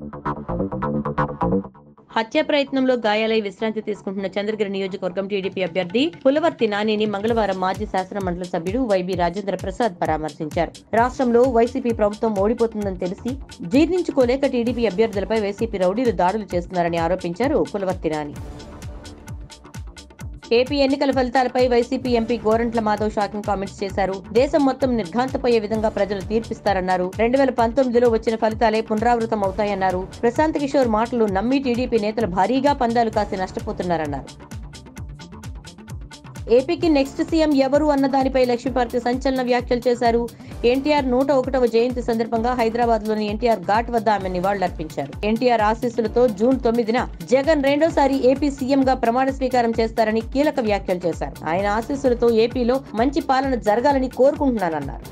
హత్య ప్రయత్నంలో గాయాలై విశ్రాంతి తీసుకుంటున్న చంద్రగిరి నియోజకవర్గం టీడీపీ అభ్యర్థి పులవర్తి నానిని మంగళవారం మాజీ శాసన మండలి సభ్యుడు వైబీ రాజేంద్ర ప్రసాద్ పరామర్శించారు రాష్ట్రంలో వైసీపీ ప్రభుత్వం ఓడిపోతుందని తెలిసి జీర్ణించుకోలేక టీడీపీ అభ్యర్థులపై వైసీపీ రౌడీలు దాడులు చేస్తున్నారని ఆరోపించారు పులవర్తి నాని ఏపీ ఎన్నికల ఫలితాలపై YCP MP Gorantla Madhav shocking comments చేశారు దేశం మొత్తం నిర్ఘాంతపోయే విధంగా ప్రజలు తీర్పిస్తారన్నారు రెండు వేల పంతొమ్మిదిలో వచ్చిన ఫలితాలే పునరావృతం అవుతాయన్నారు ప్రశాంత్ కిషోర్ మాటలు నమ్మి టీడీపీ నేతలు భారీగా పందాలు కాసి నష్టపోతున్నారన్నారు ఏపీకి నెక్స్ట్ సీఎం ఎవరు అన్న దానిపై లక్ష్మీపార్తి సంచలన వ్యాఖ్యలు చేశారు ఎన్టీఆర్ నూట ఒకటవ జయంతి సందర్భంగా హైదరాబాద్ లోని ఎన్టీఆర్ ఘాట్ వద్ద ఆమె నివాళులర్పించారు ఎన్టీఆర్ ఆశీస్సులతో జూన్ తొమ్మిదిన జగన్ రెండోసారి ఏపీ సీఎం గా ప్రమాణ స్వీకారం చేస్తారని కీలక వ్యాఖ్యలు చేశారు ఆయన ఆశీస్సులతో ఏపీలో మంచి పాలన జరగాలని కోరుకుంటున్నానన్నారు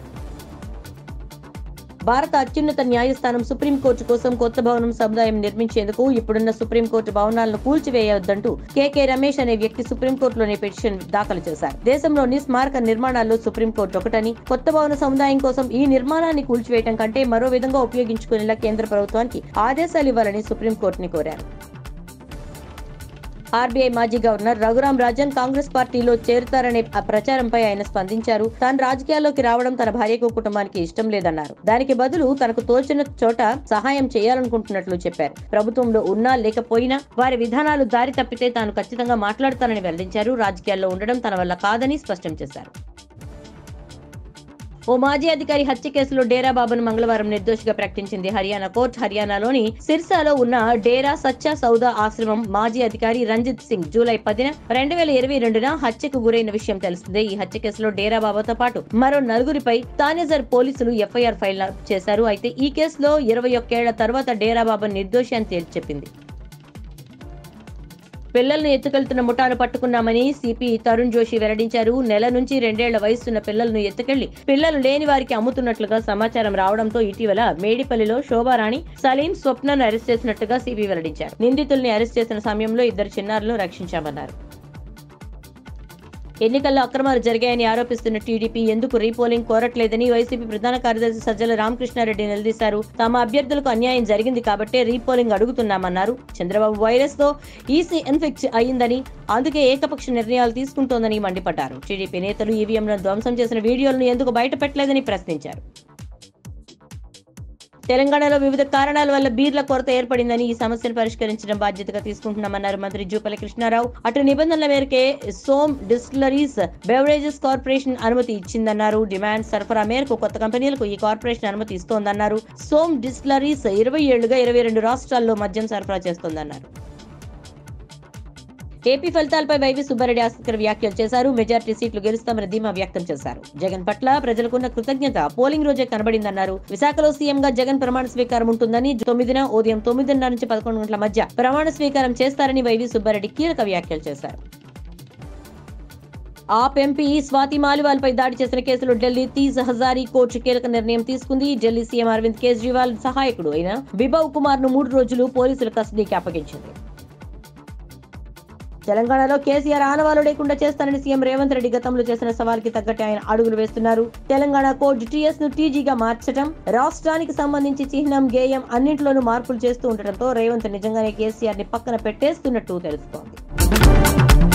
భారత అత్యున్నత న్యాయస్థానం సుప్రీంకోర్టు కోసం కొత్త భవనం సముదాయం నిర్మించేందుకు ఇప్పుడున్న సుప్రీంకోర్టు భవనాలను కూల్చివేయవద్దంటూ కేకే రమేష్ అనే వ్యక్తి సుప్రీంకోర్టులోని పిటిషన్ దాఖలు చేశారు దేశంలోని స్మారక నిర్మాణాల్లో సుప్రీంకోర్టు ఒకటని కొత్త భవన సముదాయం కోసం ఈ నిర్మాణాన్ని కూల్చివేయడం కంటే మరో విధంగా ఉపయోగించుకునేలా కేంద్ర ప్రభుత్వానికి ఆదేశాలు ఇవ్వాలని సుప్రీంకోర్టుని కోరారు ఆర్బీఐ మాజీ గవర్నర్ రఘురాం రాజన్ కాంగ్రెస్ పార్టీలో చేరుతారనే ఆ ప్రచారంపై ఆయన స్పందించారు తాను రాజకీయాల్లోకి రావడం తన భార్యకు కుటుంబానికి ఇష్టం లేదన్నారు దానికి బదులు తనకు తోచిన చోట సహాయం చేయాలనుకుంటున్నట్లు చెప్పారు ప్రభుత్వంలో ఉన్నా లేకపోయినా వారి విధానాలు దారి తప్పితే తాను ఖచ్చితంగా మాట్లాడతానని వెల్లడించారు రాజకీయాల్లో ఉండడం తన వల్ల కాదని స్పష్టం చేశారు ఓ మాజీ అధికారి హత్య కేసులో డేరా బాబును మంగళవారం నిర్దోషిగా ప్రకటించింది హర్యానా కోర్టు హర్యానాలోని సిర్సాలో ఉన్న డేరా సచ్చా సౌదా ఆశ్రమం మాజీ అధికారి రంజిత్ సింగ్ జూలై పదిన రెండు వేల ఇరవై రెండున హత్యకు గురైన విషయం తెలిసిందే ఈ హత్య కేసులో డేరా బాబాతో పాటు మరో నలుగురిపై తానేజర్ పోలీసులు ఎఫ్ఐఆర్ ఫైల్ చేశారు అయితే ఈ కేసులో ఇరవై ఒక్కేళ్ల తర్వాత డేరా బాబా నిర్దోషి అని తేల్చి చెప్పింది పిల్లలను ఎత్తుకెళ్తున్న ముఠాను పట్టుకున్నామని సిపి తరుణ్ జోషి వెల్లడించారు నెల నుంచి రెండేళ్ల వయసున్న పిల్లలను ఎత్తుకెళ్లి పిల్లలు లేని వారికి అమ్ముతున్నట్లుగా సమాచారం రావడంతో ఇటీవల మేడిపల్లిలో శోభారాణి సలీం స్వప్నను అరెస్ట్ చేసినట్టుగా సిపి వెల్లడించారు నిందితుల్ని అరెస్ట్ చేసిన సమయంలో ఇద్దరు చిన్నారులను రక్షించామన్నారు ఎన్నికల్లో అక్రమాలు జరిగాయని ఆరోపిస్తున్న టీడీపీ ఎందుకు రీపోలింగ్ కోరట్లేదని వైసీపీ ప్రధాన కార్యదర్శి సజ్జల రామకృష్ణారెడ్డి నిలదీశారు తమ అభ్యర్థులకు అన్యాయం జరిగింది కాబట్టే రీపోలింగ్ అడుగుతున్నామన్నారు చంద్రబాబు వైరస్ తో ఈసీ ఇన్ఫెక్ట్ అయిందని అందుకే ఏకపక్ష నిర్ణయాలు తీసుకుంటోందని మండిపడ్డారు టీడీపీ నేతలు ఈవీఎంలను ధ్వంసం చేసిన వీడియోలను ఎందుకు బయటపెట్టలేదని ప్రశ్నించారు తెలంగాణలో వివిధ కారణాల వల్ల బీర్ల కొరత ఏర్పడిందని ఈ సమస్యను పరిష్కరించడం బాధ్యతగా తీసుకుంటున్నామన్నారు మంత్రి జూపల్లి కృష్ణారావు అటు నిబంధనల మేరకే సోమ్ డిస్టిలరీస్ బెవరేజెస్ కార్పొరేషన్ అనుమతి ఇచ్చిందన్నారు డిమాండ్ సరఫరా మేరకు కొత్త కంపెనీలకు ఈ కార్పొరేషన్ అనుమతి ఇస్తోందన్నారు సోమ్ డిస్టిలరీస్ ఇరవై ఏళ్లుగా ఇరవై రెండు రాష్ట్రాల్లో మద్యం సరఫరా చేస్తోందన్నారు ఏపీ ఫలితాలపై వైవి సుబ్బారెడ్డి ఆసక్తికర వ్యాఖ్యలు చేశారు మెజార్టీ సీట్లు గెలుస్తామని ధీమా వ్యక్తం చేశారు జగన్ పట్ల ప్రజలకున్న కృతజ్ఞత పోలింగ్ రోజే కనబడిందన్నారు విశాఖలో సీఎంగా జగన్ ప్రమాణ స్వీకారం ఉంటుందని తొమ్మిదిన ఉదయం తొమ్మిదిన్నర నుంచి పదకొండు గంటల మధ్య ప్రమాణ స్వీకారం చేస్తారని వైవి సుబ్బారెడ్డి కీలక వ్యాఖ్యలు చేశారు ఆప్ ఎంపీ స్వాతి మాలివాల్ పై దాడి చేసిన కేసులో ఢిల్లీ తీజ్ హజారీ కోర్టు కీలక నిర్ణయం తీసుకుంది ఢిల్లీ సీఎం అరవింద్ కేజ్రీవాల్ సహాయకుడు అయిన విభవ్ కుమార్ ను మూడు రోజులు పోలీసుల కస్టడీకి అప్పగించింది తెలంగాణలో కేసీఆర్ ఆనవాలు లేకుండా చేస్తానని సీఎం రేవంత్ రెడ్డి గతంలో చేసిన సవాల్కి తగ్గట్టు ఆయన అడుగులు వేస్తున్నారు తెలంగాణ కోడ్ టీఎస్ ను టీజీగా మార్చడం రాష్ట్రానికి సంబంధించి చిహ్నం గేయం అన్నింటిలోనూ మార్పులు చేస్తూ ఉండటంతో రేవంత్ నిజంగానే కేసీఆర్ ని పక్కన పెట్టేస్తున్నట్టు తెలుస్తోంది